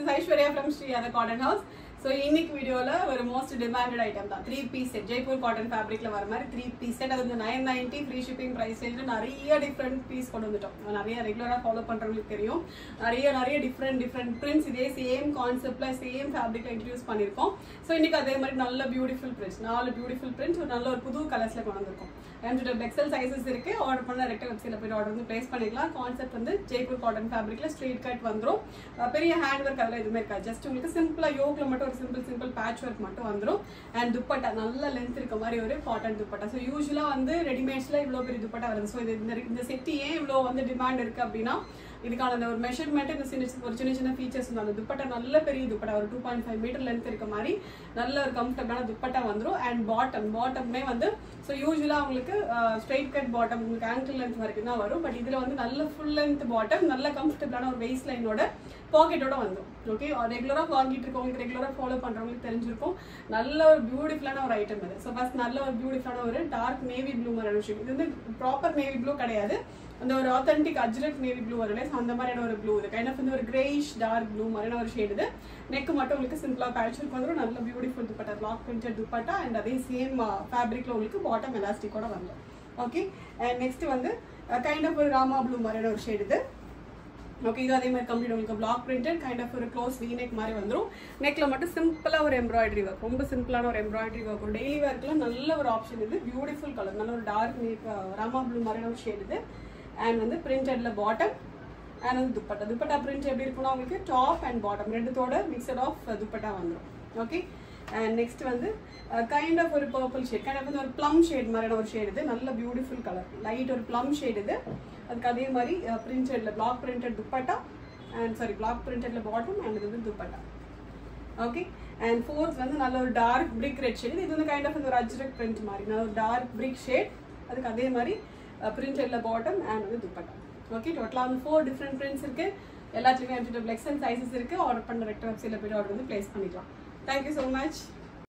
is Aishwarya from Sri அந்த cotton house so இன்னைக்கு வீடியோல ஒரு மோஸ்ட் டிமாண்டட் ஐட்டம் தான் three piece set Jaipur cotton ஃபேப்ரிக்ல வர மாதிரி த்ரீ பீஸ் செட் அது வந்து nine ninety free shipping price நிறைய டிஃப்ரெண்ட் பீஸ் கொண்டு வந்துட்டோம் நிறைய ரெகுலராக ஃபாலோ பண்றவங்களுக்கு தெரியும் நிறைய நிறைய டிஃப்ரெண்ட் டிஃப்ரெண்ட் பிரிண்ட்ஸ் இதே சேம் கான்செப்ட்ல சேம் ஃபேப்ரிக்ல இன்ட்ரடியூஸ் பண்ணியிருக்கோம் ஸோ இன்னைக்கு அதே மாதிரி நல்ல பியூட்டிஃபுல் பிரிண்ட்ஸ் நாலு பியூட்டிஃபுல் பிரிண்ட்ஸ் ஒரு நல்ல ஒரு புது கலர்ஸ்ல கொண்டு வந்திருக்கோம் எம்ஜிடபிள் எக்ஸல் சைஸஸ் இருக்கு ஆர்டர் பண்ண ரெக்டாக வெப்சைட்ல போய் ஆர்டர் வந்து பிளேஸ் பண்ணிக்கலாம் கான்செப்ட் வந்து ஜெய்ப்பூர் காட்டன் ஃபேப்ரிக்ல ஸ்ட்ரெயிட் கட் வந்துரும் அஹ் பெரிய ஹேண்ட் ஒர்க் அதெல்லாம் எதுவுமே இருக்காது ஜஸ்ட் உங்களுக்கு சிம்பிளா யோக்ல மட்டும் ஒரு சிம்பிள் சிம்பிள் பேட்ச் ஒர்க் மட்டும் வந்துரும் அண்ட் துப்பட்டா நல்ல லென்த் இருக்க மாதிரி ஒரு காட்டன் துப்பட்டா ஸோ யூஸ்வலா வந்து ரெடிமேட்ஸ்ல இவ்வளோ பெரிய துப்பட்டா வருது ஸோ இது இந்த இந்த செட் ஏன் இவ்வளோ வந்து டிமாண்ட் இருக்கு அப்படின்னா இதுக்கான அந்த ஒரு மெஷர்மெண்ட் இந்த சின்ன சின்ன- ஒரு சின்ன சின்ன ஃபீச்சர்ஸ் அந்த துப்பட்டா நல்ல பெரிய துப்பட்டா ஒரு two point five metre length இருக்க மாதிரி நல்ல ஒரு கம்ஃபர்டபுளான துப்பட்டா வந்துரும் அண்ட் பாட்டம் பாட்டம்மே வந்து ஸோ யூஸ்வலாக உங்களுக்கு ஸ்ட்ரைட் கட் பாட்டம் உங்களுக்கு ஆங்கிள் லென்த் வரைக்கும் தான் வரும் பட் இதில் வந்து நல்ல ஃபுல் லென்த் பாட்டம் நல்ல கம்ஃபர்டபுளான ஒரு வெயிட் லைனோட பாக்கெட்டோட வந்துடும் ஓகே ரெகுலராக வாங்கிட்டு இருக்கவங்களுக்கு ரெகுலராக ஃபாலோ பண்ணுறவங்களுக்கு தெரிஞ்சிருக்கும் நல்ல ஒரு பியூட்டிஃபுல்லான ஒரு ஐட்டம் இது ஸோ ஃபர்ஸ்ட் நல்ல ஒரு பியூட்டிஃபுல்லான ஒரு டார்க் நேவி ப்ளூ மாதிரி விஷயம் இது வந்து ப்ராப்பர் நேவி ப்ளூ கிடையாது அந்த ஒரு ஆத்தென்டிக் அஜ்ரக் நேவி ப்ளூ வரல ஸோ அந்த மாதிரியான ஒரு ப்ளூ இது கைண்ட் ஆஃப் வந்து ஒரு கிரேஷ் டார்க் ப்ளூ மாதிரியான ஒரு ஷேடு இது நெக் மட்டும் உங்களுக்கு சிம்பிளாக பேட்ச் ஒர்க் வந்துடும் நல்ல beautiful dupatta black printed dupatta and அதே சேம் ஃபேப்ரிக்ல உங்களுக்கு பாட்டம் எலாஸ்டிக்கோட வந்துடும் ஓகே அண்ட் நெக்ஸ்ட் வந்து கைண்ட் ஆஃப் ஒரு ராமா ப்ளூ மாதிரியான ஒரு ஷேடு இது ஓகே இது அதே மாதிரி கம்ப்ளீட் உங்களுக்கு பிளாக் பிரிண்டட் கைண்ட் ஆஃப் ஒரு க்ளோஸ் வீ நெக் மாதிரி வந்துடும் நெக்ல மட்டும் சிம்பிளாக ஒரு எம்ப்ராய்டரி ஒர்க் ரொம்ப சிம்பிளான ஒரு எம்ப்ராய்டரி ஒர்க் ஒரு டெய்லி ஒர்க்கில் நல்ல ஒரு ஆப்ஷன் இது பியூட்டிஃபுல் கலர் நல்ல ஒரு டார்க் நெக் ராமா ப்ளூ மாதிரியான ஒரு ஷேட் இது அண்ட் வந்து பிரிண்டட்ல பாட்டம் அண்ட் வந்து துப்பட்டா துப்பட்டா பிரிண்ட் எப்படி இருக்குன்னா உங்களுக்கு டாப் அண்ட் பாட்டம் ரெண்டுத்தோட மிக்சட் ஆஃப் துப்பட்டா வந்துடும் ஓகே அண்ட் நெக்ஸ்ட் வந்து கைண்ட் ஆஃப் ஒரு பர்பிள் ஷேட் கைண்ட் ஆஃப் வந்து ஒரு ப்ளம் ஷேட் மாதிரியான ஒரு ஷேட் இது நல்ல பியூட்டிஃபுல் கலர் லைட் ஒரு ப்ளம் ஷேட் இது அதுக்கு அதே மாதிரி பிரிண்டட்ல black printed dupatta and sorry black பிரிண்டட்ல பாட்டம் அண்ட் இது வந்து துப்பட்டா ஓகே அண்ட் ஃபோர்த் வந்து நல்ல ஒரு டார்க் பிரிக் ரெட் ஷேட் இது வந்து கைண்ட் ஆஃப் ஒரு அஜ்ரக் பிரிண்ட் மாதிரி நல்ல ஒரு டார்க் பிரிக் ஷேட் அதுக்கு அதே மாதிரி பிரிண்டட்ல பாட்டம் அண்ட் வந்து துப்பட்டா ஓகே டோட்டலாக வந்து ஃபோர் டிஃப்ரெண்ட் பிரிண்ட்ஸ் இருக்கு எல்லாத்துலேயுமே எம்ஜிடபிள் எக்ஸல் சைஸஸ் இருக்கு ஆர்டர் பண்ண ரெக்ட் வெப்சைட்ல போய் ஆர்டர் வந்து பிளேஸ் பண்ணிக்கலாம் தேங்க்யூ ஸோ மச்